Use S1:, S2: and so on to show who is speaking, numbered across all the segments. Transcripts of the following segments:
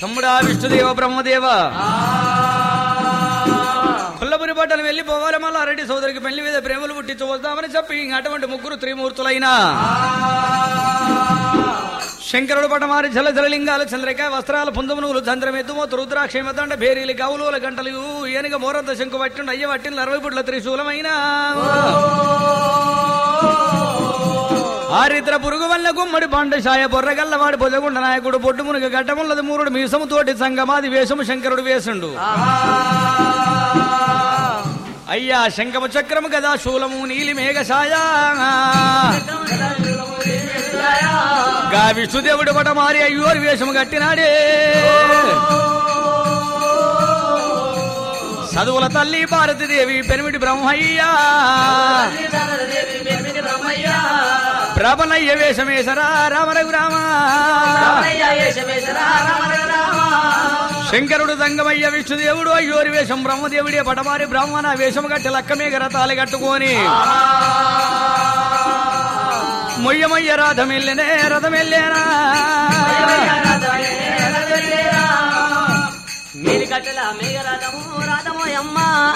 S1: తమ్ముడా విష్ణుదేవ బ్రహ్మదేవ కొల్లపురి పట్టణం వెళ్ళిపోవాలి మళ్ళా రెడ్డి సోదరికి పెళ్లి మీద ప్రేమలు పుట్టించవద్దామని చెప్పి ఇంక అటువంటి ముగ్గురు త్రిమూర్తులైన శంకరుడు పటమారి జల జలలింగాలు చంద్రిక వస్త్రాల పుందమునుగులు చంద్రమెద్దుమోతు రుద్రాక్ష మెద్దండ భేరీలు కవులుల గంటలు ఏనుగ మోరంత శంకు పట్టిండు అయ్య పట్టిన అరవై పుట్ల త్రిశూలమైన ఆరిద్ర పురుగు వల్ల గుమ్మడి పాండశాయ బొర్రగల్లవాడి బొజగుండ నాయకుడు బొడ్డు మునుగ గడ్డముల్లది మూరుడు మీసము తోటి సంగమాది వేషము శంకరుడు వేసుండు అయ్యా శంఖము చక్రము గదా శూలము నీలి మేఘశాయ గా విష్ణుదేవుడు పట మారి అయ్యోరి వేషము కట్టినాడే చదువుల తల్లి భారతీదేవి పెనిమిటి బ్రహ్మయ్యా ప్రభనయ్య వేషమేశరా రామ రఘురామ శంకరుడు దంగమయ్య విష్ణుదేవుడు అయ్యోరి వేషం బ్రహ్మదేవుడే పటమారి బ్రాహ్మణ వేషం కట్టి లక్కమేఘ రథాలు కట్టుకొని మొయ్యమయ్య రథమెల్లెనే రథమెల్లేనా
S2: మేలి కట్టెల మేఘరథము రాధమోయమ్మ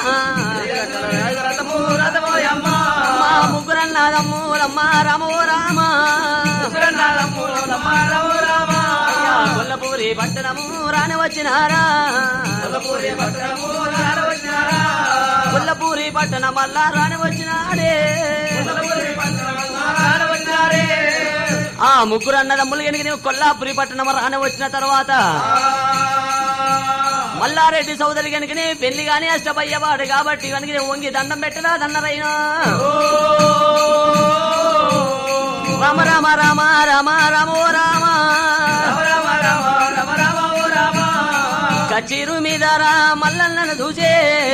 S2: అమ్మ ముగ్గురన్నాదమ్ములమ్మ రామో రామ అయ్యా, కొల్లపూరి పట్టణము రాని వచ్చినారా కొల్లపూరి పట్టణం మళ్ళా రాని వచ్చినాడే ఆ ముగ్గురు అన్నదమ్ములు ఎనిగిన కొల్లాపురి పట్టణం రాని వచ్చిన తర్వాత మల్లారెడ్డి సోదరి కనుకనే పెళ్లి గాని అష్టపయ్యవాడు కాబట్టి కనుక వంగి దండం పెట్టరా దండరైనా రామ రామ రామ రామ రామో రామ కచీరు మీద రా మల్లన్నను చూసే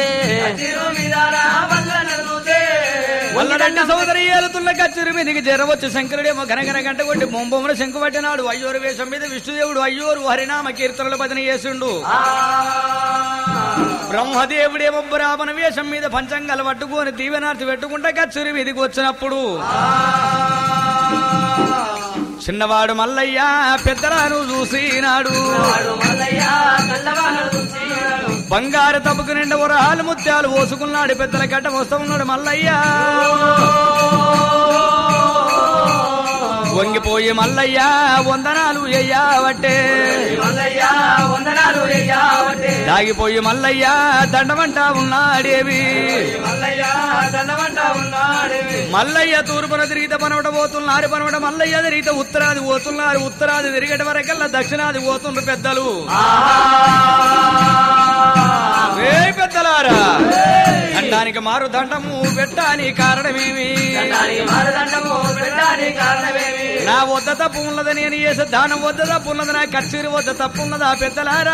S1: వల్లరెడ్డి సోదరి ఏలుతున్న కచ్చురి మీదికి జరవచ్చు శంకరుడేమో గనగన గంట కొట్టి మొంబొమ్మను శంకు పట్టినాడు అయ్యోరు వేషం మీద విష్ణుదేవుడు అయ్యోరు హరినామ కీర్తనల భజన చేసిండు బ్రహ్మదేవుడేమో బ్రాహ్మణ వేషం మీద పంచంగాలు పట్టుకొని దీవెనార్తి పెట్టుకుంటే కచ్చురి మీదికి వచ్చినప్పుడు చిన్నవాడు మల్లయ్య పెద్దరాను చూసినాడు బంగారు తప్పుకు నిండా ఉరహాలు ముత్యాలు పోసుకున్నాడు పెద్దల గడ్డ వస్తూ ఉన్నాడు మల్లయ్య వంగిపోయి మల్లయ్య వందనాలు ఎయ్యావట్టే దాగిపోయి మల్లయ్య దండమంట ఉన్నాడేవి మల్లయ్య తూర్పున తిరిగితే పనవట పోతున్నారు పనవట మల్లయ్య తిరిగితే ఉత్తరాది పోతున్నారు ఉత్తరాది తిరిగట వరకల్లా దక్షిణాది పోతుండ్రు పెద్దలు ఏ పెద్దలారా దండానికి మారు దండము పెట్టాని కారణమేమి నా వద్ద తప్పు ఉన్నది నేను చేసే దానం వద్ద తప్పు ఉన్నది నా కచేరి వద్ద తప్పు ఉన్నదా పెద్దలారా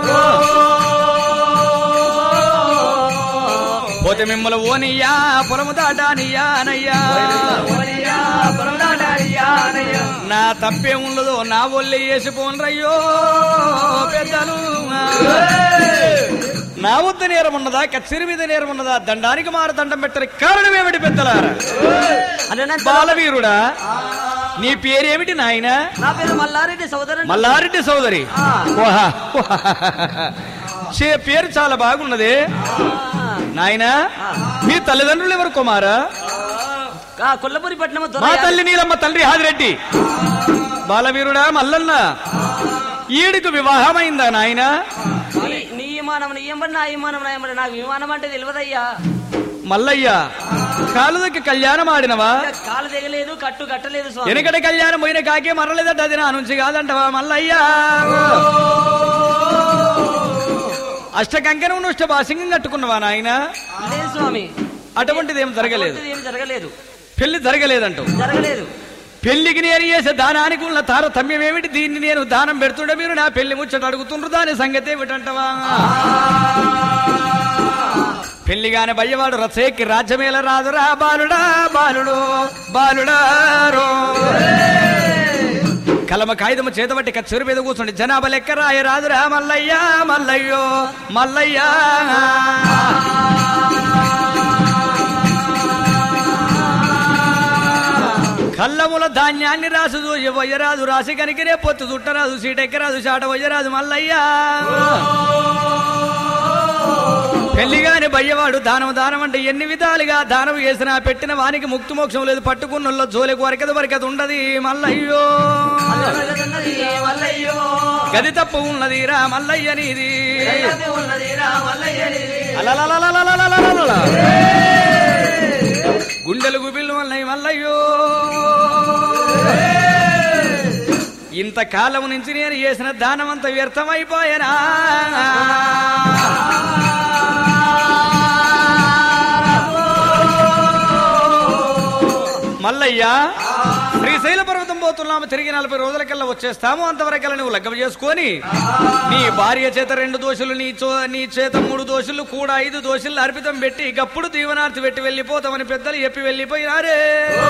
S1: పోతే మిమ్మల్ని ఓనియ్యా పొలము దాటానియ్యా అనయ్యా నా తప్పే ఉండదో నా ఒళ్ళే వేసిపోనరయ్యో పెద్దలు నా వద్ద నేరం ఉన్నదా కచ్చిరి మీద నేరం ఉన్నదా దండానికి మారు దండం పెట్టని కారణం ఏమిటి పెద్దలారా బాలవీరుడా నీ పేరేమిటి నాయన
S2: నా పేరు మల్లారెడ్డి సోదరుడు
S1: మల్లారెడ్డి సోదరి ఓహా, ఓహా. చే పేరు చాలా బాగున్నది నాయనా మీ తల్లిదండ్రులు ఎవరు కుమారా
S2: కొల్లపూరి పట్టణం
S1: మా తల్లి నీలమ్మ తండ్రి హాదిరెడ్డి బాలవీరుడా మల్లన్న ఈడికి వివాహమైందా నాయన
S2: నీ విమానం నీ ఏమని నా విమానం నా ఏమని నాకు విమానం అంటే తెలియదయ్యా
S1: మల్లయ్య కాలుదకి కళ్యాణం ఆడినవా
S2: కాలు దిగలేదు కట్టు కట్టలేదు స్వామి
S1: వెనకటి కళ్యాణం పోయిన కాకే మరలేదట అది నా నుంచి కాదంటవా మల్లయ్య అష్టకంకణం నుష్ట భాసింగం కట్టుకున్నవా నాయన
S2: లేదు స్వామి
S1: అటువంటిది ఏం జరగలేదు
S2: అటువంటిది ఏం జరగలేదు
S1: పెళ్లి జరగలేదంటావు
S2: జరగలేదు
S1: పెళ్లికి నేను చేసే దానానికి ఉన్న తారతమ్యం ఏమిటి దీన్ని నేను దానం పెడుతుండే మీరు నా పెళ్లి ముచ్చట అడుగుతుండ్రు దాని సంగతి ఏమిటంటవా పెళ్లిగానే బయ్యవాడు రథేకి రాజ్యమేల రాదురా బాలుడా బాలుడు బాలుడా రో కలమ కాగితము చేతబట్టి కచ్చెరు మీద కూర్చోండి జనాభా లెక్క రాయ రాదురా మల్లయ్య మల్లయ్యో మల్లయ్య కళ్ళముల ధాన్యాన్ని రాసు చూసి వయ్యరాజు రాసి కనికిరే పొత్తు చుట్టరాదు సీటెక్కరాదు చాట వయ్యరాజు మల్లయ్యా పెళ్లిగాని బయ్యవాడు దానం దానం అంటే ఎన్ని విధాలుగా దానం చేసినా పెట్టిన వానికి ముక్తి మోక్షం లేదు పట్టుకున్నలో జోలికి వరకదు వరకదు ఉండదు మల్లయ్యో
S2: ఉన్నది మల్లయ్యో
S1: గది తప్పు ఉన్నది రా మల్లయ్య నీది
S2: ఉన్నది రా మల్లయ్యని
S1: అలలలలలలలలలల. గుండెలు గుబిల్లు మల్లయ్య మల్లయ్యో ఇంతకాలం నుంచి నేను చేసిన దానం అంత వ్యర్థమైపోయానా మల్లయ్య శ్రీశైల పర్వతం పోతున్నాము తిరిగి నలభై రోజులకల్లా వచ్చేస్తాము అంతవరకల్లా నువ్వు లగ్గం చేసుకొని నీ భార్య చేత రెండు దోషులు నీ చో నీ చేత మూడు దోషులు కూడా ఐదు దోషులు అర్పితం పెట్టి గప్పుడు దీవనార్థి పెట్టి వెళ్ళిపోతామని పెద్దలు చెప్పి వెళ్ళిపోయినారే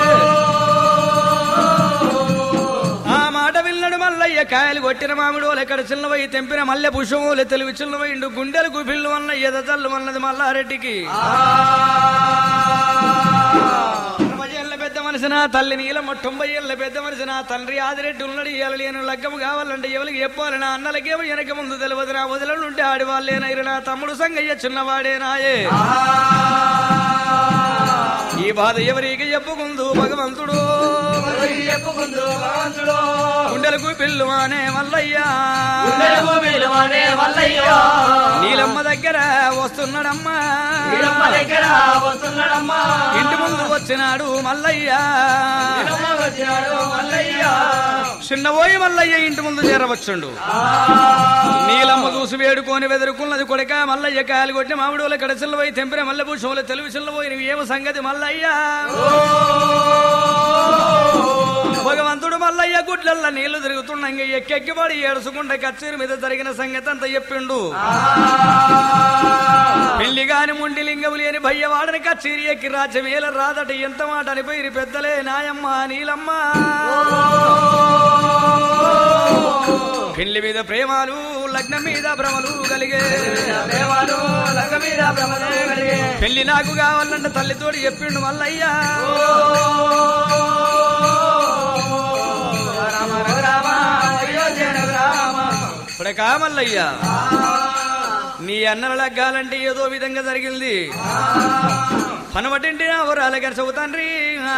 S1: ఆ మాట విల్లడు మల్లయ్య కాయలు కొట్టిన మామిడి ఎక్కడ చిన్నవై తెంపిన మల్లె పుష్పములు తెలివి చిన్నవైండు గుండెలు గుబిల్లు వల్ల ఎదజల్లు అన్నది మల్లారెడ్డికి అరవై ఏళ్ళ పెద్ద మనిషి నా తల్లి నీలమ్మ తొంభై ఏళ్ళ పెద్ద మనిషి నా తండ్రి ఆదిరెడ్డి ఉన్నాడు ఇవాళ నేను లగ్గము కావాలంటే ఎవరికి చెప్పాలి నా అన్నలకేమో వెనక ముందు తెలియదు నా వదలనుంటే ఆడివాళ్ళేనైరు నా తమ్ముడు సంగయ్య చిన్నవాడేనాయే ఈ బాధ ఎవరికి చెప్పుకుందు భగవంతుడు
S2: చెప్పుకుందు భగవంతుడు
S1: గుండెలకు పిల్లు అనే మల్లయ్యా
S2: గుండెలకు విలువనే మల్లయ్యో
S1: నీలమ్మ దగ్గర వస్తున్నాడమ్మా
S2: వీరమ్మ దగ్గర వస్తున్నాడమ్మా
S1: ఇంటి ముందు వచ్చినాడు మల్లయ్యా
S2: వీరమ్మ వచ్చినాడు మల్లయ్య
S1: చిన్నబోయి మల్లయ్య ఇంటి ముందు చేరవచ్చుండు నీలమ్మ చూసి వేడుకొని వెదురుకున్నది కొడక మల్లయ్య కాయలు కొట్టిన మామిడోల కడచిల్లపోయి తెంపిన మల్లె పుష్పములు తెలుగు చిల్లపోయి నువ్వు ఏమో సంగతి మల్లయ్యా భగవంతుడు మల్లయ్య గుడ్లల్ల నీళ్లు తిరుగుతుండగా ఎక్కెక్కిపడి ఏడుచుకుంటే కచ్చేరి మీద జరిగిన సంగతి అంతా చెప్పిండు పెళ్లి గాని ముండి లింగము లేని భయ్యవాడని కచ్చేరి ఎక్కి రాజ్యమేల రాదట ఎంత మాట అనిపోయి పెద్దలే నాయమ్మ నీలమ్మ పెళ్లి మీద ప్రేమాలు లగ్నం మీద భ్రమలు కలిగే
S2: దేవాలు లంగ మీద భ్రమలు కలిగే
S1: పెళ్లి నాకు కావాలంటే తల్లితోటి చెప్పిండు మల్లయ్యా
S2: రామ రామ అయోధ్య రామ
S1: ఇప్పుడు మల్లయ్యా నీ అన్నల లగ్గాలంటే ఏదో విధంగా జరిగింది పనబట్టింటి అవరాల గరసవు తండ్రి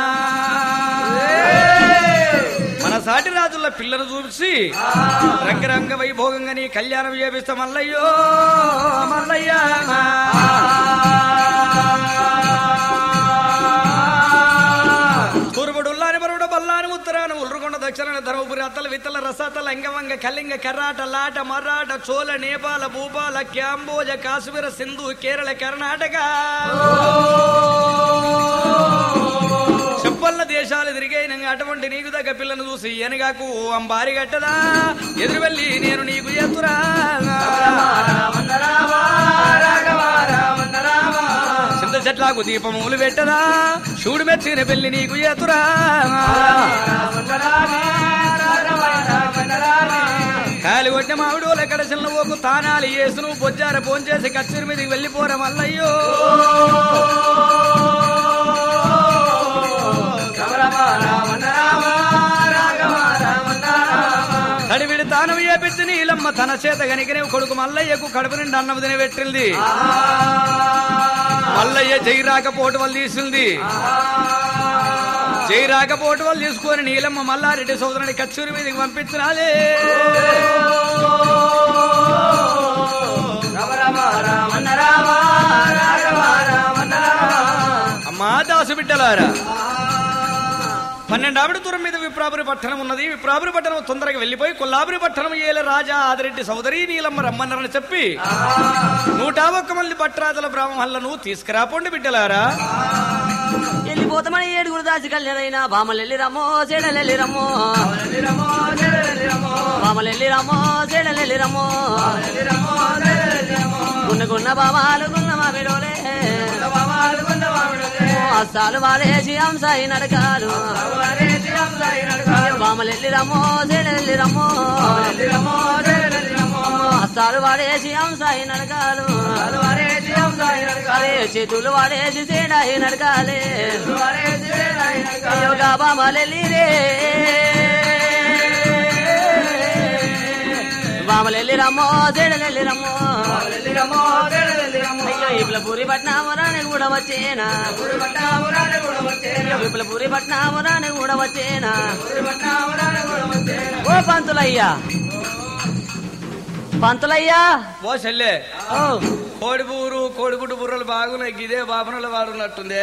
S1: మన సాటి రాజుల పిల్లను చూసి రంగరంగ వైభోగంగా నీ కళ్యాణం చేపిస్తా మల్లయ్యో మల్లయ్యా తూర్పుడుల్లాని బరుడు బల్లాని ఉత్తరాన ఉల్రుకొండ దక్షిణ ధర్మపురి అత్తల విత్తల రసాతల అంగవంగ కళింగ కర్రాట లాట మరాఠ చోళ నేపాల భూపాల క్యాంబోజ కాశ్మీర సింధు కేరళ కర్ణాటక చెప్పల్ల దేశాలు తిరిగైన అటువంటి నీకు దగ్గ పిల్లను చూసి ఎనగాకు అంబారి గట్టదా ఎదురు వెళ్ళి నేను నీకు ఎత్తురా
S2: రామ రామ రాఘవ రామ రామ
S1: చింత చెట్లాకు దీపములు పెట్టదా శివుడు మెచ్చిన పెళ్లి నీకు ఎత్తురా కాలి కొట్టిన మామిడు ఎక్కడ చిన్న ఓకు తానాలి వేసును బొజ్జార పోంచేసి కచ్చూరి మీదకి వెళ్ళిపోరా మల్లయ్యో తడివిడి తానం చేపించి నీలమ్మ తన చేత గనికనే కొడుకు మల్లయ్యకు కడుపు నిండి అన్నం తిని పెట్టింది మల్లయ్య జై రాకపోటు వాళ్ళు తీసింది జై రాకపోటు వాళ్ళు తీసుకొని నీలమ్మ మల్లారెడ్డి సోదరుని కచ్చూరి మీదకి పంపించినాలే అమ్మా దాసు బిడ్డలారా పన్నెండావిడ దూరం మీద విప్రాపురి పట్టణం ఉన్నది విప్రాపురి పట్టణం తొందరగా వెళ్ళిపోయి కొల్లాపురి పట్టణం ఏల రాజా ఆదిరెడ్డి సోదరి నీలమ్మ రమ్మన్నారని చెప్పి నూట ఒక్క మంది పట్టరాజుల బ్రాహ్మణులను తీసుకురాపోండి బిడ్డలారా
S2: వెళ్ళిపోతామని ఏడుగురు దాచి కళ్యాణైనా బామలెల్లి రమ్మో చెడలెల్లి రమ్మో బామలెల్లి రమ్మో చెడలెల్లి రమ్మో గున్న గున్న బాబాలు గున్న మామిడోలే అస్సాలు వాలేసి అంసాయి నడకాలు బామలెల్లి రమ్మో చెడలెల్లి రమ్మో అస్సాలు సాలు వాడేసి అంసాయి నడకాలు అరే చేతులు వాడేసి సేడాయి నడకాలే అయ్యో బామలెల్లి రే బామలెల్లి రమ్మో సేడలెల్లి రమ్మో అయ్యో ఇప్పుల పట్నామరాని కూడా వచ్చేనా విప్లపూరి పట్నామరాని కూడా వచ్చేనా ఓ పంతులయ్యా పంతులయ్యా
S1: ఓ చెల్లె
S2: ఓ
S1: కోడి బూరు కోడిగుడ్డు బుర్రలు బాగున్నాయి గిదే బాపనలు వాడున్నట్టుందే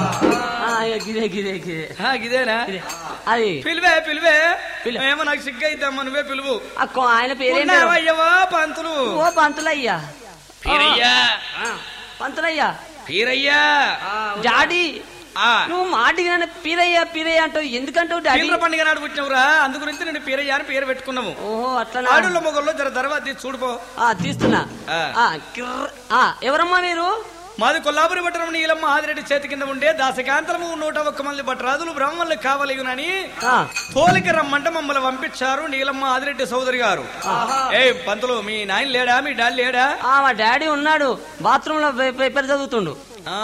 S2: ఆ, ఇక గిదే గిదే గిదే
S1: ఆ, గిదేనా
S2: గిదే. అది
S1: పిలివే పిలివే
S2: పిలు.
S1: ఏమో నాకు సిగ్గు అయిద్దమ్మా నువ్వే పిలువు
S2: అక్కో ఆయన పేరేం పేరు?
S1: ఉన్నావయ్యవా పంతులు
S2: ఓ పంతులయ్యా
S1: పీరయ్యా
S2: ఆ, పంతులయ్యా
S1: పీరయ్యా
S2: డాడీ
S1: ఆ
S2: నువ్వు మాటిగా పీరయ్య పీరయ్య అంటావు ఎందుకంటావు డాడీ
S1: పీర్ల పండుగ నాడు పుట్టినవురా అందు గురించి నేను పీరయ్య అని పేరు పెట్టుకున్నాము
S2: ఓహో అట్లా
S1: ఆడుల మొగల్లో జర తర్వాత తీసి చూడుపో
S2: తీస్తున్నా
S1: ఆ.
S2: ఆ, కిర్ర్. ఆ, ఎవరమ్మా మీరు
S1: మాది కొల్లాపురి పట్టణం నీలమ్మ ఆదిరెడ్డి చేతి కింద ఉండే దాసకాంతరము నూట ఒక్క మంది భట్రాదులు బ్రాహ్మణులు కావలిగునని
S2: ఆ,
S1: తోలికి రమ్మంటే మమ్మల్ని పంపించారు నీలమ్మ ఆదిరెడ్డి సోదరి గారు ఏ పంతులు మీ నాయన లేడా మీ డాడీ లేడా
S2: ఆ, మా డాడీ ఉన్నాడు బాత్రూమ్ లో పే- పేపర్ చదువుతుండు
S1: ఆ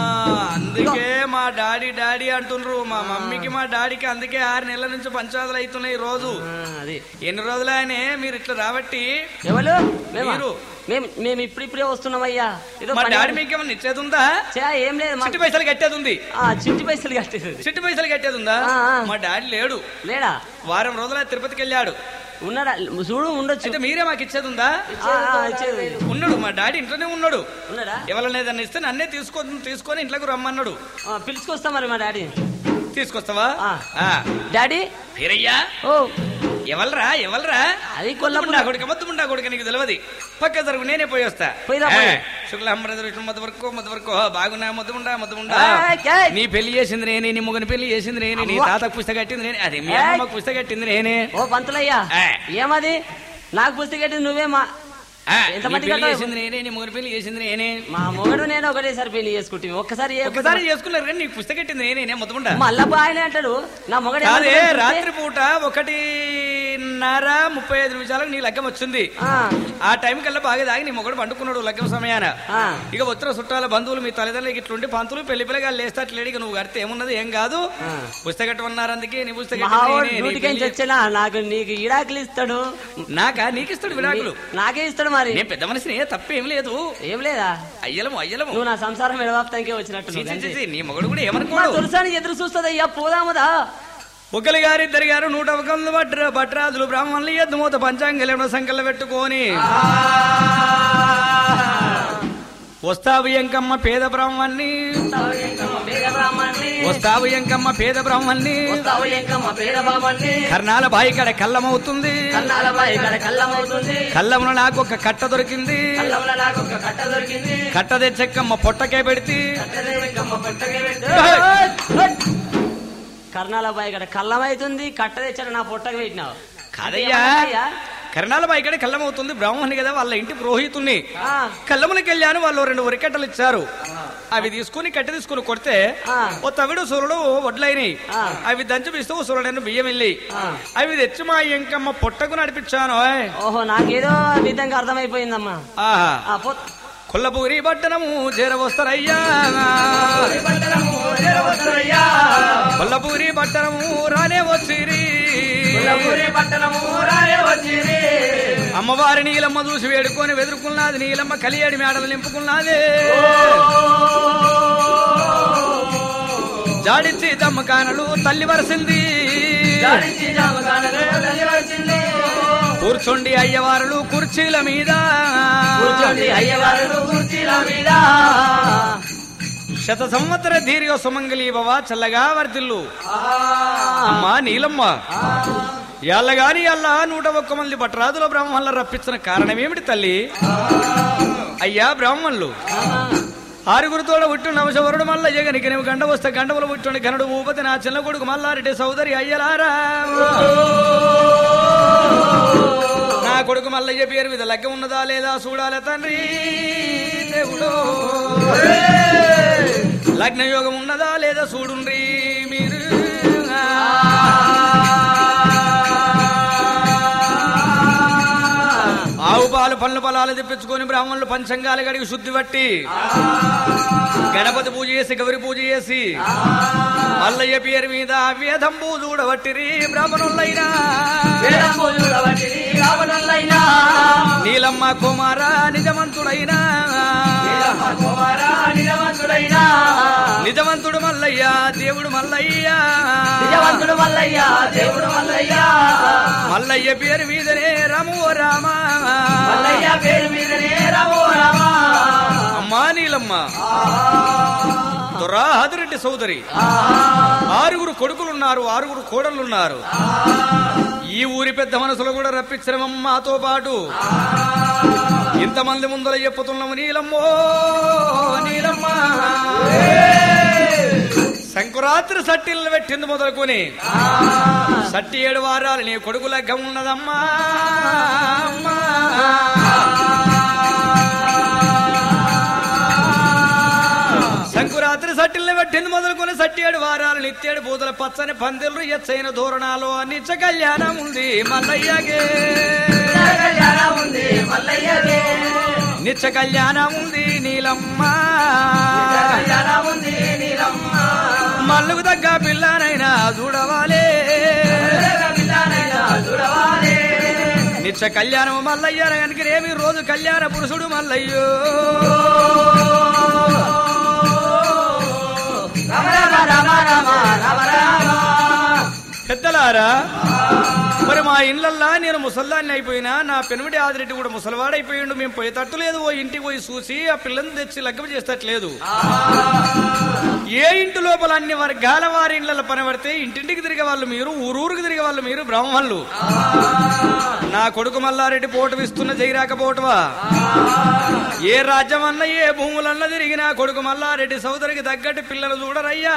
S1: అందుకే మా డాడీ డాడీ అంటుండ్రు మా మమ్మీకి మా డాడీకి అందుకే ఆరు నెలల నుంచి పంచాదులు అవుతున్నాయి ఈ రోజు
S2: ఆ, అది
S1: ఎన్ని రోజులనే మీరు ఇట్లా రాబట్టి
S2: ఎవరు మేమా?
S1: మీరు.
S2: మేము మేము ఇప్పుడిప్పుడే వస్తున్నామయ్యా ఏదో
S1: మా
S2: పని-
S1: డాడీ మీకేమన్నా ఇచ్చేది ఉందా
S2: చే, ఏం లేదు మా-
S1: చిట్టి పైసలు కట్టేది ఉంది
S2: ఆ, చిట్టి పైసలు కట్టేది
S1: చిట్టి పైసలు కట్టేది ఉందా
S2: ఆ, ఆ.
S1: మా డాడీ లేడు
S2: లేడా
S1: వారం రోజుల తిరుపతికి వెళ్ళాడు
S2: ఉన్నాడా చూడు ఉండొచ్చు
S1: అయితే మీరే మాకు ఇచ్చేది ఉందా
S2: ఆ, ఆ, ఇచ్చేది.
S1: ఉన్నాడు మా డాడీ ఇంట్లోనే ఉన్నాడు
S2: ఉన్నాడా
S1: ఎవరైనా ఏదన్నా ఇస్తే నన్నే తీసుకో తీసుకొని ఇంట్లోకి రమ్మన్నాడు
S2: ఆ, పిలుచుకొస్తా మరి మా డాడీ
S1: తీసుకొస్తావా
S2: ఆ.
S1: ఆ.
S2: డాడీ
S1: వీరయ్యా
S2: ఓ
S1: ఎవల్రా ఎవల్రా
S2: అది కొల్లాపురం.
S1: ముద్దుముండా కొడుక ముద్దుముండా కొడుక నీకు తెలియదు పక్క జరుగు నేనే పోయి వస్తా
S2: పోయిరా, పోయి.
S1: శుక్లాంబరదృష్ణ మధ్య వరకు మధ్య వరకు బాగున్నా ముద్దుముండా ముద్దుముండా
S2: ఏయ్, ఏయ్.
S1: నీ పెళ్లి చేసింది నేనే నీ మొగని పెళ్లి చేసింది నేనే నీ
S2: అవ్వ.
S1: తాతకు పుస్తక కట్టింది నేనే అదే మీ
S2: ఏయ్.
S1: అమ్మకు పుస్తక కట్టింది నేనే
S2: ఓ పంతులయ్యా
S1: ఆ.
S2: ఏమది నాకు పుస్తకం నువ్వే మా
S1: ఆ,
S2: ఎంత
S1: నీ
S2: మంది
S1: పెళ్లి
S2: కట్టావు?
S1: చేసింది నేనే నీ మొగని పెళ్లి చేసింది నేనే
S2: మా మొగడు నేను ఒకటేసారి పెళ్లి చేసుకుంటే ఒక్కసారి ఏ-
S1: ఒకసారి చేసుకున్నారు కానీ నీకు పుస్తక కట్టింది నేనే ముద్దముండా
S2: మళ్ళా ఆయన అంటాడు నా మొగడు
S1: కాదే
S2: ఏమంటాడు చూస్తే?
S1: రాత్రి పూట ఒకటిన్నర ముప్పై ఐదు నిమిషాలకు నీ లగ్గం వచ్చింది
S2: ఆ,
S1: ఆ టైం కల్లా బాగా తాగి నీ మొగడు పండుకున్నాడు లగ్గం సమయాన
S2: ఆ.
S1: ఇక ఉత్తర చుట్టాల బంధువులు మీ తల్లిదండ్రులకి ఇట్లుండి పంతులు పెళ్లి పిల్లగా లేస్తాట్లేడు ఇక నువ్వు కడితే ఏమున్నది ఏం కాదు
S2: ఆ.
S1: పుస్తకం అన్నారు అందుకే నీ పుస్తకం
S2: మావాడు డ్యూటీకి వచ్చేనా నాకు నీకు ఇడాకులు ఇస్తాడు
S1: నాకా నీకు ఇస్తాడు విడాకులు
S2: నాకే ఇస్తాడు మరి
S1: నేను పెద్ద మనిషిని తప్పేం లేదు
S2: ఏం లేదా
S1: అయ్యలము అయ్యలము
S2: నువ్వు నా సంసారం ఎడవాపుతానికే వచ్చినట్టు
S1: చీ,
S2: నువ్వు
S1: చీ,
S2: అంతే.
S1: చీ, నీ మొగడు కూడా
S2: మా
S1: ఏమనుకోడు
S2: తులసాని ఎదురు చూస్తుందయ్యా పోదాముదా
S1: ఒకరి గారు ఇద్దరు గారు నూట ఒకళ్ళు భట్ర భట్రాదులు బ్రాహ్మణులు ఎద్దుమూత పంచాంగలేమో సంకల్లో పెట్టుకొని వస్తావు ఎంకమ్మ పేద బ్రాహ్మణ్ణి వస్తావు ఎంకమ్మ పేద బ్రాహ్మణ్ణి
S2: వస్తావు ఎంకమ్మ పేద బాబన్ని
S1: కర్ణాల బాయి కడ కళ్ళమవుతుంది
S2: కన్నాలబాయి ఇక్కడ కళ్ళమవుతుంది
S1: కళ్ళమున నాకు ఒక కట్ట దొరికింది
S2: కళ్ళంలో నాకు ఒక కట్ట దొరికింది
S1: కట్ట తెచ్చక్కమ్మ పొట్టకే పెడితే
S2: కట్టదే ఎంకమ్మ పట్టకే పెట్టు.
S1: ఏయ్!
S2: కర్ణాలబాయి ఇక్కడ కళ్ళమైతుంది కట్ట తెచ్చాడు నా పొట్టకు పెట్టినావు
S1: కాదయ్యా
S2: ఏమన్నయ్యా?
S1: కర్ణాల బాయి కడ కళ్ళమవుతుంది బ్రాహ్మణి కదా వాళ్ళ ఇంటి పురోహితుణ్ణి
S2: ఆ,
S1: కళ్ళములకి వెళ్ళాను వాళ్ళు రెండు ఉరికట్టలు ఇచ్చారు అవి తీసుకుని కట్టె తీసుకుని కొడితే
S2: ఆ.
S1: ఓ తవిడు సూర్యుడు వడ్లైనాయి
S2: ఆ.
S1: అవి దంచి పిస్తూ ఓ సూర్యుడు బియ్యం వెళ్ళి
S2: ఆ.
S1: అవి తెచ్చి మా ఎంకమ్మ పొట్టకు నడిపించాను ఓయ్.
S2: ఓహో నాకేదో విధంగా అర్థమైపోయిందమ్మా
S1: ఆహా
S2: ఆ, పో
S1: కొల్లపూరి పట్టణము చేరవస్తారయ్యా కొల్లపూరి పట్టణము రానే వచ్చిరి అమ్మవారి నీలమ్మ చూసి వేడుకొని వెదురుకున్నది నీలమ్మ కలియేడి మేడలు నింపుకున్నది జాడిచ్చి దమ్మకానలు తల్లి వరసింది కూర్చోండి అయ్యవారులు కుర్చీల మీద శత సంవత్సర దీర్ఘ సుమంగళి భవ చల్లగా వర్ధిల్లు అమ్మా నీలమ్మ ఎల్లగాని అల్లా నూట ఒక్క మంది భట్రాదుల బ్రాహ్మణుల రప్పించిన కారణం ఏమిటి తల్లి అయ్యా బ్రాహ్మణులు ఆరుగురితోడ పుట్టు నవశవరుడు మల్ల జగనికి నీవు గండ వస్తే గండములు పుట్టుండి గనుడు భూపతి నా చిన్న కొడుకు మల్లారెడ్డి సోదరి అయ్యలారా నా కొడుకు మల్లయ్య పేరు మీద లగ్గ ఉన్నదా లేదా చూడాలి తండ్రి దేవుడు లగ్న యోగం ఉన్నదా లేదా చూడుండ్రి మీరు ఆవు పాలు పళ్ళు పొలాలు తెప్పించుకొని బ్రాహ్మణులు పంచంగాలు గడిగి శుద్ధి పట్టి గణపతి పూజ చేసి గౌరి పూజ చేసి మల్లయ్య పేరు మీద వేదంబు చూడబట్టిరి బ్రాహ్మణులైనా
S2: వేదము చూడబట్టిరి రావణులైనా.
S1: నీలమ్మ కుమార నిజమంతుడైనా
S2: వీరమ్మ కుమార నిజవంతుడైనా.
S1: నిజమంతుడు మల్లయ్య దేవుడు మల్లయ్య
S2: నిజవంతుడు మల్లయ్య దేవుడు మల్లయ్య
S1: మల్లయ్య పేరు మీదనే రాము రామ
S2: మల్లయ్య పేరు మీదనే రామో రామా
S1: అమ్మా నీలమ్మ దొరా హదిరెడ్డి సోదరి ఆరుగురు కొడుకులున్నారు ఆరుగురు కోడళ్ళున్నారు ఈ ఊరి పెద్ద మనసులో కూడా రప్పించడం మాతో పాటు ఇంతమంది ముందర చెప్పుతున్నాము నీలమ్మో నీలమ్మ సంకురాత్రి సట్టిల్ని పెట్టింది మొదలుకొని సట్టి ఏడు వారాలు నీ కొడుకు లగ్గం ఉన్నదమ్మా అమ్మా. సంకురాత్రి సట్టిల్ని పెట్టింది మొదలుకొని సట్టి ఏడు వారాలు నిత్యేడు పూతల పచ్చని పందిళ్ళు ఎచ్చైన దూరణాలు నిత్య కళ్యాణం ఉంది మల్లయ్యగే
S2: కళ్యాణం ఉంది మల్లయ్యగే
S1: నిత్య కళ్యాణం ఉంది నీలమ్మ
S2: కళ్యాణం ఉంది నీలమ్మ
S1: మల్లుకు తగ్గ పిల్లనైనా చూడవాలే
S2: పిల్లనైనా చూడవాలే
S1: నిత్య కళ్యాణం మల్లయ్య కనుకనేమి రోజు కళ్యాణ పురుషుడు మల్లయ్యో
S2: రమ రమ రమ రమ రమ రమ
S1: పెద్దలారా మరి మా ఇళ్ళల్లా నేను ముసల్దాన్ని అయిపోయినా నా పెనుమిటి ఆదిరెడ్డి కూడా ముసలివాడైపోయిండు మేము పోయి తట్టులేదు ఓ ఇంటికి పోయి చూసి ఆ పిల్లని తెచ్చి లగ్గం చేస్తట్లేదు ఏ ఇంటి లోపల అన్ని వర్గాల వారి ఇళ్ళ పని పడితే ఇంటింటికి తిరిగే వాళ్ళు మీరు ఊరూరికి తిరిగే వాళ్ళు మీరు బ్రాహ్మణులు నా కొడుకు మల్లారెడ్డి పోటు ఇస్తున్న జైరాకపోవటవా ఏ రాజ్యం అన్న ఏ భూములన్న తిరిగినా కొడుకు మల్లారెడ్డి సోదరికి తగ్గట్టు పిల్లలు చూడరయ్యా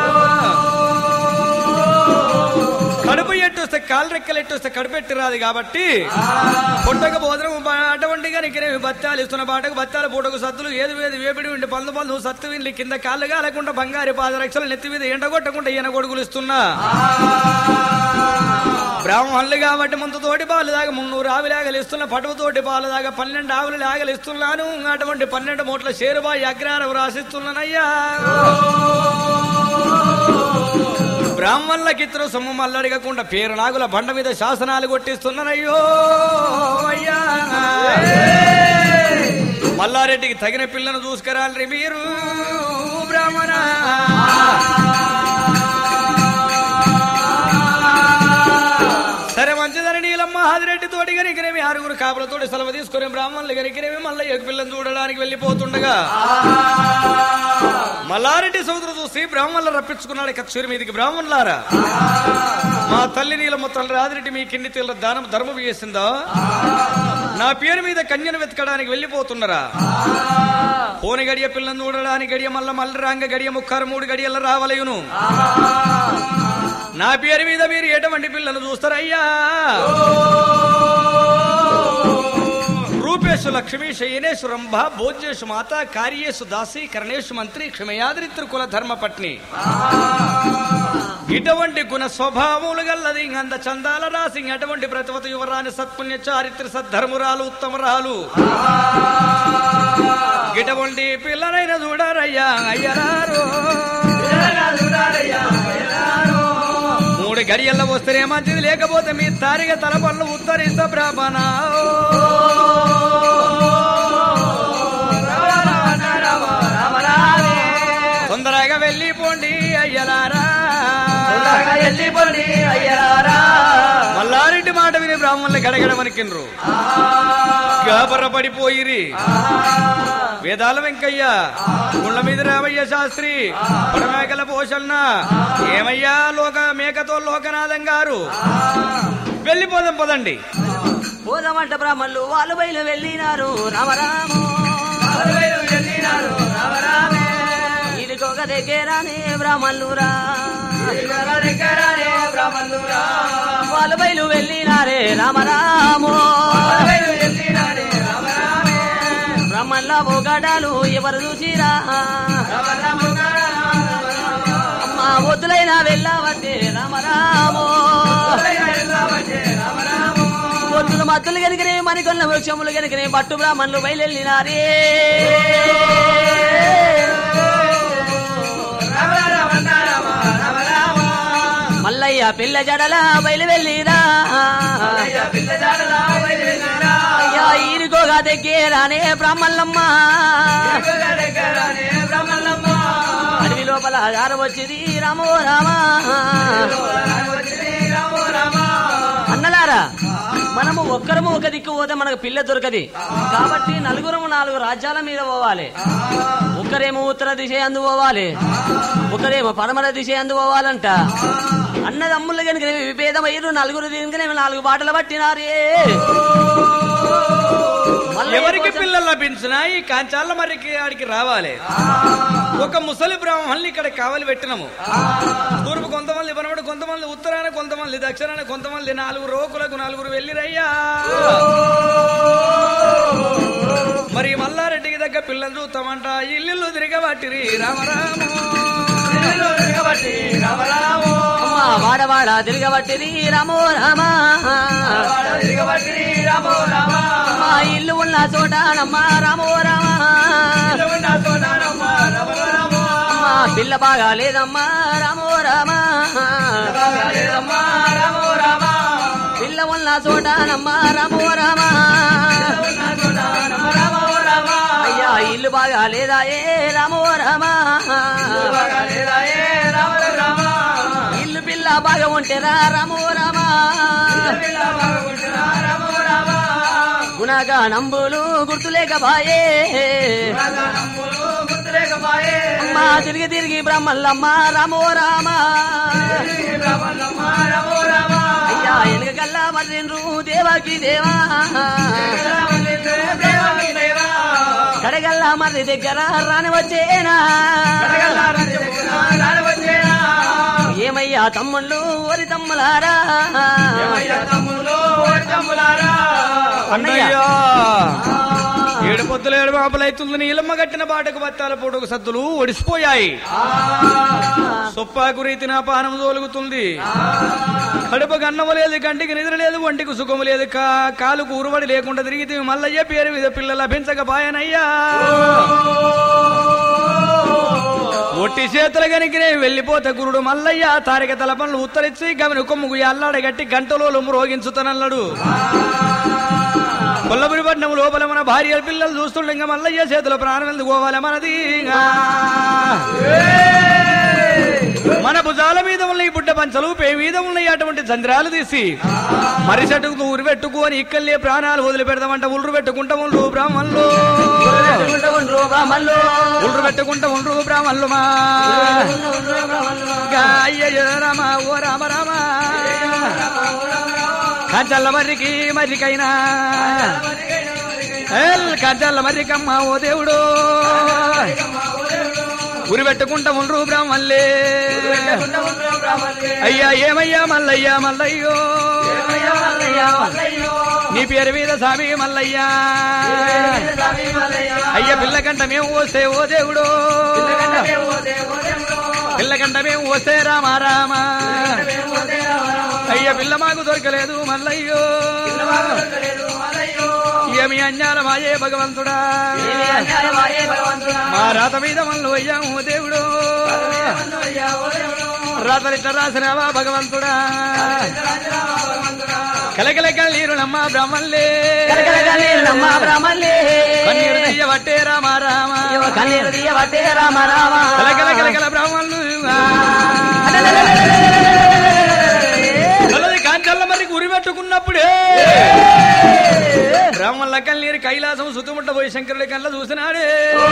S1: కడుపు ఎట్టొస్తే కాలు రెక్కలు ఎట్టొస్తే కడుపు ఎట్టి రాదు కాబట్టి పుట్టక భోజనం అటువంటి కనుకనేవి బత్తాలు ఇస్తున్న పాటకు బత్తాల పూటకు సత్తులు ఏది వేది వేపిడి ఉండి పళ్ళు పళ్ళు సత్తు విండి కింద కాళ్ళు కాలకుండా బంగారు పాదరక్షలు నెత్తి మీద ఎండగొట్టకుండా ఈయన కొడుకులు ఇస్తున్నా బ్రాహ్మణులు కాబట్టి ముందు తోటి పాలు దాకా మున్నూరు ఆవులు ఆగలిస్తున్న పటువు తోటి పాలు దాకా పన్నెండు ఆవులు ఆగలిస్తున్నాను అటువంటి పన్నెండు మూట్ల షేరుబాయి అగ్రహారం రాసిస్తున్నానయ్యా బ్రాహ్మణులకి ఇతరు సొమ్ము మల్లడిగకుండా పేరు నాగుల బండ మీద శాసనాలు కొట్టిస్తున్నానయ్యో అయ్యా మల్లారెడ్డికి తగిన పిల్లను చూసుకురాలి మీరు బ్రాహ్మణ సరే మంచిదని నీలమ్మ హాదిరెడ్డి తోటి గనికినేమి ఆరుగురు కాపులతోటి సెలవు తీసుకుని బ్రాహ్మణులు గనికినేమి మళ్ళీ ఎగు పిల్లని చూడడానికి వెళ్ళిపోతుండగా మల్లారెడ్డి సోదరు చూసి బ్రాహ్మణులు రప్పించుకున్నాడు కచ్చూరి మీదికి బ్రాహ్మణులారా మా తల్లి నీలమ్మ తల్లి రాదిరెడ్డి మీ కింది తీళ్ళ దానం ధర్మం చేసిందా నా పేరు మీద కన్యను వెతకడానికి వెళ్ళిపోతున్నారా పోని గడియ పిల్లని చూడడానికి గడియ మల్ల మల్ల రాంగ గడియ ముక్కారు మూడు గడియల రావలయును నా పేరు మీద మీరు ఎటువంటి పిల్లలు చూస్తారయ్యా రూపేశు లక్ష్మీ శయనేశు రంభ భోజ్యేషు మాత కార్యేషు దాసి కర్ణేషు మంత్రి క్షమయాద్రిత్రు కుల ధర్మ పత్ని ఇటువంటి గుణ స్వభావములు గల్లది అంద చందాల రాసి అటువంటి ప్రతివత యువరాని సత్పుణ్య చారిత్ర సద్ధర్మురాలు ఉత్తమరాలు ఇటువంటి పిల్లనైన చూడారయ్యా అయ్యరారు మూడు గడియల్లో వస్తేనే మంచిది లేకపోతే మీ తారిగా తల పళ్ళు ఉత్తరిస్తా బ్రాహ్మణ తొందరగా వెళ్ళిపోండి అయ్యలారా
S2: వెళ్ళిపోండి అయ్యారా
S1: మల్లారెడ్డి మాట విని బ్రాహ్మణులు గడగడ వణికిండ్రు గాబర పడిపోయిరి వేదాల వెంకయ్య గుళ్ళ మీద రామయ్య శాస్త్రి పడమేకల పోషన్న ఏమయ్యా లోక మేకతో లోకనాథం గారు వెళ్ళిపోదాం పదండి
S2: పోదామంట బ్రాహ్మణులు వాళ్ళు బయలు వెళ్ళినారు రామరాము ఇదికొక దగ్గరానే బ్రాహ్మణులురా వాళ్ళు బయలు వెళ్ళినారే రామరాము బ్రహ్మణుల బోగడాలు ఎవరు చూసిరా అమ్మ వద్దులైనా వెళ్ళావంటే రామరాము ఒత్తులు మత్తులు కనుకనే మరికొన్న వృక్షములు కనుకనే పట్టు బ్రాహ్మణులు బయలునారే మల్లయ్య పిల్ల జడల బయలు వెళ్ళిరా అయ్యా ఈరుకోగా దగ్గరానే బ్రాహ్మణులమ్మ అడవి లోపల గారు వచ్చింది రామో రామా అన్నలారా మనము ఒక్కరము ఒక దిక్కు పోతే మనకు పిల్ల దొరకది కాబట్టి నలుగురము నాలుగు రాజ్యాల మీద పోవాలి ఒకరేమో ఉత్తర దిశ అందు పోవాలి ఒకరేమో పడమర దిశ అందు పోవాలంట అన్నదమ్ములు కనుక విభేదం అయ్యారు నలుగురు కనుక నాలుగు బాటలు పట్టినారే మళ్ళీ
S1: ఎవరికి
S2: కొంచెం-
S1: పిల్లలు లభించినా ఈ కాంచాల మరికి ఆడికి రావాలి ఒక ముసలి బ్రాహ్మణులు ఇక్కడ కావలి పెట్టినము తూర్పు కొంతమంది పనబడి కొంతమంది ఉత్తరాన కొంతమంది దక్షిణాన కొంతమంది నాలుగు రోకులకు నలుగురు వెళ్ళిరయ్యా మరి మల్లారెడ్డికి దగ్గర పిల్లలు చూస్తామంట ఇల్లు తిరగబట్టిరి రామరామ
S2: అమ్మా వాడవాడ తిరగబట్టిది రామో రామా అమ్మా ఇల్లు ఉన్న చోట నమ్మా రామో రామా అమ్మా పిల్ల బాగా లేదమ్మా రామో రామా పిల్ల ఉన్న చోట నమ్మా రామో రామా అయ్యా ఇల్లు బాగా లేదా ఏ రామో రామా ఇల్లు పిల్ల బాగా ఉంటేరా రామో రామా గుణగా నంబులు గుర్తులేక బాయే అమ్మా తిరిగి తిరిగి బ్రహ్మల్లమ్మ రామో రామా అయ్యా వెనక కల్లా మర్రిండ్రు దేవాకి దేవా కడగల్లా మర్రి దగ్గర రాని వచ్చేనా ఏమయ్యా తమ్ముళ్ళు ఓరి తమ్ములారా అన్నయ్య
S1: అన్నయ్యా ఏడు పొద్దులు ఏడు మాపలైతుంది నీలమ్మ కట్టిన బాటకు బత్తాల పూటకు సద్దులు ఒడిసిపోయాయి సొప్పాకు రీతిన పానం తోలుగుతుంది కడుపు గన్నము లేదు కంటికి నిద్ర లేదు ఒంటికి సుఖము లేదు కా కాలుకు ఉరువడి లేకుండా తిరిగితే మల్లయ్య పేరు మీద పిల్లలు లభించకపాయనయ్యా ఒట్టి చేతుల గనికినే వెళ్ళిపోతే గురుడు మల్లయ్య తారిక తల పనులు ఉత్తరించి గమని కొమ్ముకు అల్లాడగట్టి గంటలో రోగించుతానన్నాడు కొల్లపురి పట్నం లోపల మన భార్య పిల్లలు చూస్తుండే ఇంకా మల్లయ్య చేతుల ప్రాణం ఎందుకు పోవాలి మనది మన భుజాల మీద ఉన్న ఈ బుడ్డ పంచలు పే మీద ఉన్న అటువంటి చంద్రాలు తీసి మరి చెట్టుకు ఉరి పెట్టుకొని ఇక్కల్లే ప్రాణాలు వదిలి పెడదామంట ఉల్రు పెట్టుకుంటా ఉండ్రు బ్రాహ్మణులు
S2: బ్రాహ్మణులు
S1: ఉల్రు పెట్టుకుంటా ఉండ్రు బ్రాహ్మణులు మా అయ్యయ్యో రామ ఓ రామ రామ కంచల్ల మర్రికి మర్రికైనా ఎల్ కంచల్ల మర్రికమ్మ ఓ దేవుడు ఉరి పెట్టుకుంటా ఉండ్రు బ్రాహ్మణులే అయ్యా ఏమయ్యా మల్లయ్యా మల్లయ్యో నీ పేరు మీద స్వామి మల్లయ్యా అయ్యా పిల్లకంట మేము వస్తే ఓ దేవుడు పిల్లకంట మేము వస్తే రామా రామా అయ్య పిల్ల మాకు దొరకలేదు మల్లయ్యో ఏమి అన్యాల మాయే భగవంతుడా మా రాత మీద మల్లు అయ్యాము దేవుడు రాతలిట్ట రాసినావా భగవంతుడా కలకల కళ్ళీరులమ్మ బ్రహ్మల్లే
S2: నమ్మ బ్రాహ్మణులే
S1: కన్నీరు తీయబట్టే రామ రామ
S2: కన్నీరు తీయబట్టే రామ రామ
S1: కలకల కలకల బ్రాహ్మణులు కలది కాంచల్ల మరి గురి పెట్టుకున్నప్పుడే బ్రాహ్మణుల కన్నీరు కైలాసం సుతుముట్ట పోయి శంకరుడి కళ్ళ చూసినాడే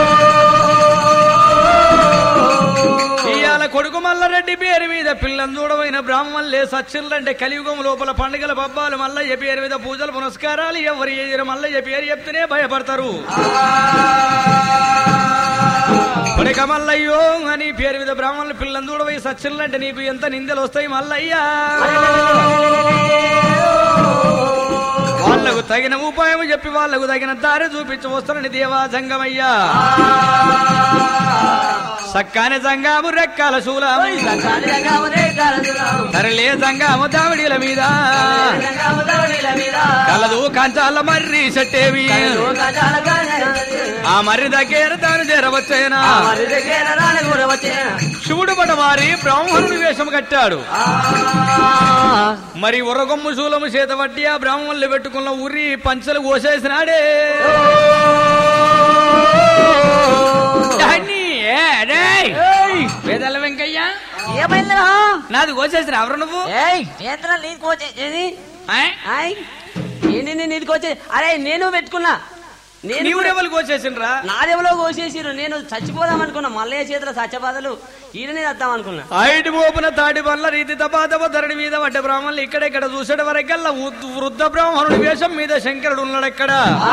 S1: ఇయాల కొడుకు మల్లారెడ్డి పేరు మీద పిల్లని చూడమైన బ్రాహ్మణులే సచ్చిర్లంటే కలియుగం లోపల పండుగల పబ్బాలు మల్లయ్య పేరు మీద పూజలు పునస్కారాలు ఎవరు చేయరు మల్లయ్య పేరు చెప్తేనే భయపడతారు పడక మల్లయ్యో అని పేరు మీద బ్రాహ్మణులు పిల్లని చూడబోయి సచ్చిర్లంటే నీకు ఎంత నిందలు వస్తాయి మల్లయ్యా వాళ్లకు తగిన ఉపాయం చెప్పి వాళ్లకు తగిన దారి చూపించి వస్తానని దేవా జంగమయ్యా సక్కాని సంగాము రెక్కల శూలము
S2: ఓయ్ సకాలి రంగామునే కలదురాము.
S1: తరలే సంగాము దావిడిల మీద
S2: రంగాము దవడీల మీద.
S1: కలదు కంచాల మర్రి చెట్టేవి
S2: కలదు గజాల గజాల.
S1: ఆ మర్రి దగ్గర తాను చేరవచ్చేనా
S2: ఆ మరి దగ్గర రాని కూడా వచ్చేనా.
S1: శివుడు పడవారి బ్రాహ్మణుడి వేషం కట్టాడు
S2: ఆ.
S1: మరి ఉరగొమ్ము శూలము చేత పట్టి ఆ బ్రాహ్మణులు పెట్టుకున్న ఉరి పంచలు కోసేసినాడే దాన్ని, ఏ, రేయ్! వేదాల వెంకయ్య
S2: ఏమైందిరా
S1: నాది కోసేసిన ఎవరు నువ్వు
S2: ఏయ్ ఏంద్రా నీకు వచ్చేది
S1: ఆయ్?
S2: ఆయ్ ఏంటి నేను నీకు వచ్చే అరే నేను పెట్టుకున్నా నేను
S1: నీవు ఎవరు కోసేసినరా
S2: నాదెవలో కోసేసిరు నేను చచ్చిపోదాం అనుకున్నా మల్లయ్య చేతుల సత్యబాధలు ఈయననే చేద్దాం అనుకున్నా
S1: ఐటి మోపున తాటి వల్ల రీతి తపాతప ధరణి మీద పడ్డ బ్రాహ్మణులు ఇక్కడెక్కడ చూసేట వరకల్లా ఉద్- వృద్ధ బ్రాహ్మణుడి వేషం మీద శంకరుడు ఉన్నాడు ఎక్కడ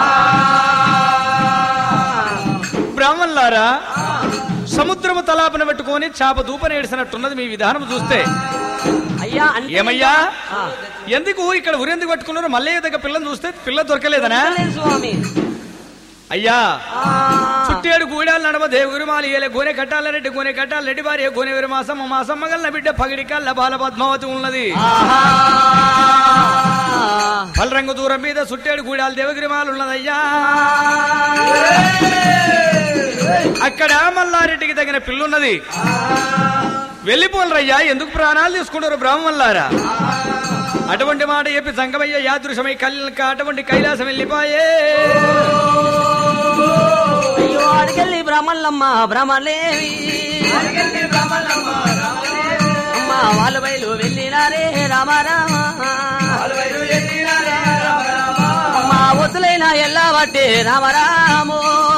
S1: బ్రాహ్మణులారా సముద్రము తలాపన పెట్టుకొని చాప దూపన ఏడిసినట్టున్నది మీ విధానం చూస్తే
S2: అయ్యా అంటే
S1: ఏమయ్యా
S2: ఆ.
S1: ఎందుకు ఇక్కడ ఉరెందుకు పట్టుకున్నారు మల్లయ్య దగ్గర పిల్లని చూస్తే పిల్ల దొరకలేదనా
S2: లేదు స్వామి
S1: అయ్యా
S2: ఆ.
S1: చుట్టేడు గూడాలు నడమ దేవుగురి మాలి ఏలే గోనె కట్టాల రెడ్డి గోనె కట్టాల రెడ్డి భార్య గోనె వీరి మాసమ్మ మాసమ్మ గల్ల బిడ్డ పగిడి కల్ల బాల పద్మావతి ఉన్నది
S2: ఆహా.
S1: పల్రంగు దూరం మీద చుట్టేడు గూడాలు దేవగిరి మాలు ఉన్నదయ్యా అక్కడ మల్లారెడ్డికి తగిన పిల్లున్నది వెళ్ళిపోలరయ్యా ఎందుకు ప్రాణాలు తీసుకుంటారు బ్రాహ్మణులారా అటువంటి మాట చెప్పి సంగమయ్య యాదృశమై కల్ అటువంటి కైలాసం వెళ్ళిపోయే
S2: అయ్యో అడిగల్లి బ్రహ్మణులమ్మ బ్రహ్మలేవి అమ్మ వాళ్ళు బయలు వెళ్ళినారే రామ రామ అమ్మ వద్దులైన ఎల్లా బట్టే రామ రాము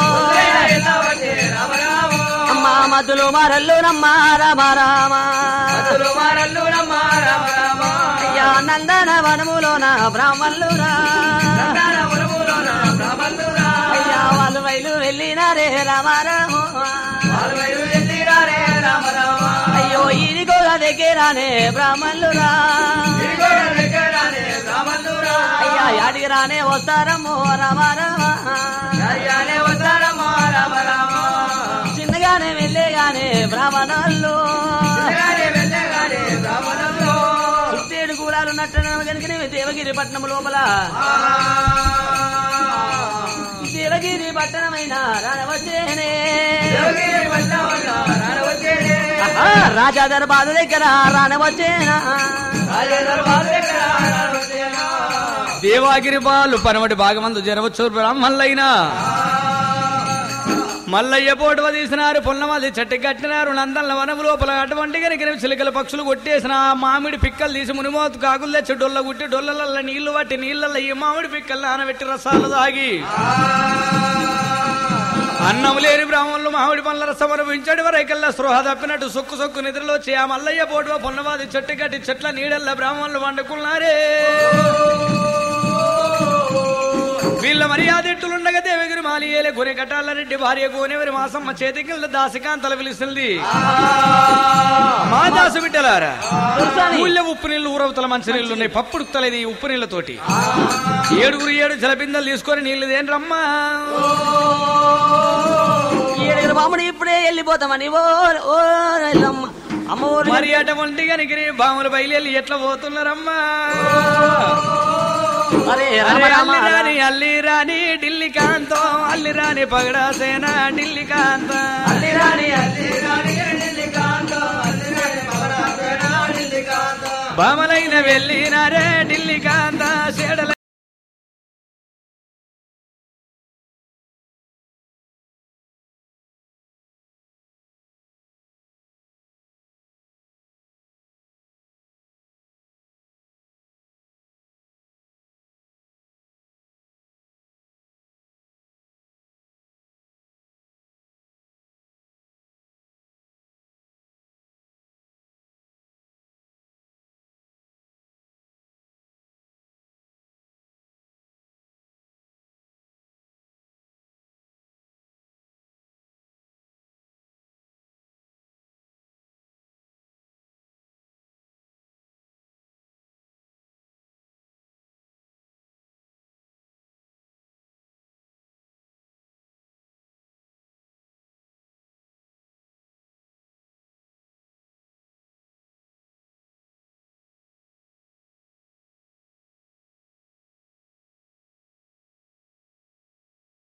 S2: అమ్మ మధులు మారల్లు రమ్మ రామ రామ అయ్యా నందన వనములోన బ్రాహ్మణులు రా అయ్యా వాళ్ళు బయలు వెళ్ళినారే రామ రామ అయ్యో ఇదిగో దగ్గరానే బ్రాహ్మణులు రా అయ్యా యాడికి రానే వస్తారమ్మో రామ రామ చిన్నగానే వెళ్ళేగానే బ్రాహ్మణులు సుత్తేడు కూడాలు నట్టన కనుక దేవగిరి పట్నం లోపల దేవగిరి పట్టణమైన రానవచ్చేనే ఆహా, రాజా దర్బారు దగ్గర రానవచ్చేనా
S1: దేవాగిరి బాలు పనవటి భాగమందు జరవచ్చు బ్రాహ్మణులైనా మల్లయ్య పోటువ తీసినారు పొన్నమల్లి చెట్టు కట్టినారు నందల వనము లోపల అటువంటి కనుక చిలుకల పక్షులు కొట్టేసిన ఆ మామిడి పిక్కలు తీసి మునిమోతు కాకులు తెచ్చి డొల్ల గుట్టి డొల్లల నీళ్లు పట్టి నీళ్ళల్లో ఈ మామిడి పిక్కలు నానబెట్టి రసాలు తాగి అన్నం లేని బ్రాహ్మణులు మామిడి పండ్ల రసం అనుభవించడి వరకల్లా స్పృహ తప్పినట్టు సొక్కు సొక్కు నిద్రలో వచ్చి ఆ మల్లయ్య పోటువ పొన్నవాది చెట్టు కట్టి చెట్ల నీడల్ల బ్రాహ్మణులు వండుకున్నారే వీళ్ళ మర్యాద ఎట్టులుండగా దేవగిరి మాలియేలే గొనె కట్టాల రెడ్డి భార్య గోనెవరి మాసమ్మ చేతికి దాసికాంతల పిలుస్తుంది మా దాసు బిడ్డలారా
S2: దుర్గాని.
S1: ఊళ్ళో ఉప్పు నీళ్లు ఊరవతల మంచి నీళ్లు ఉన్నాయి పప్పు ఉడతలేదు ఈ ఉప్పు నీళ్లతోటి ఏడుగురు ఏడు జలబిందలు తీసుకొని నీళ్లు దేని రమ్మా
S2: ఏడుగురు బాముడు ఇప్పుడే వెళ్ళిపోతామని ఓ ఓ ఎల్లమ్మ. అమ్మ ఊరు
S1: మరి అటువంటి కనికిరి బాములు బయలు ఎట్లా పోతున్నారమ్మా
S2: అరే
S1: అరే
S2: రామ రామ
S1: అల్లి రాని అల్లి రాని ఢిల్లీ కాంతో అల్లి రాని పగడా సేన ఢిల్లీ కాంత
S2: అల్లి రాని అల్లి
S1: బామలైన వెళ్ళినారే ఢిల్లీ కాంత సేడల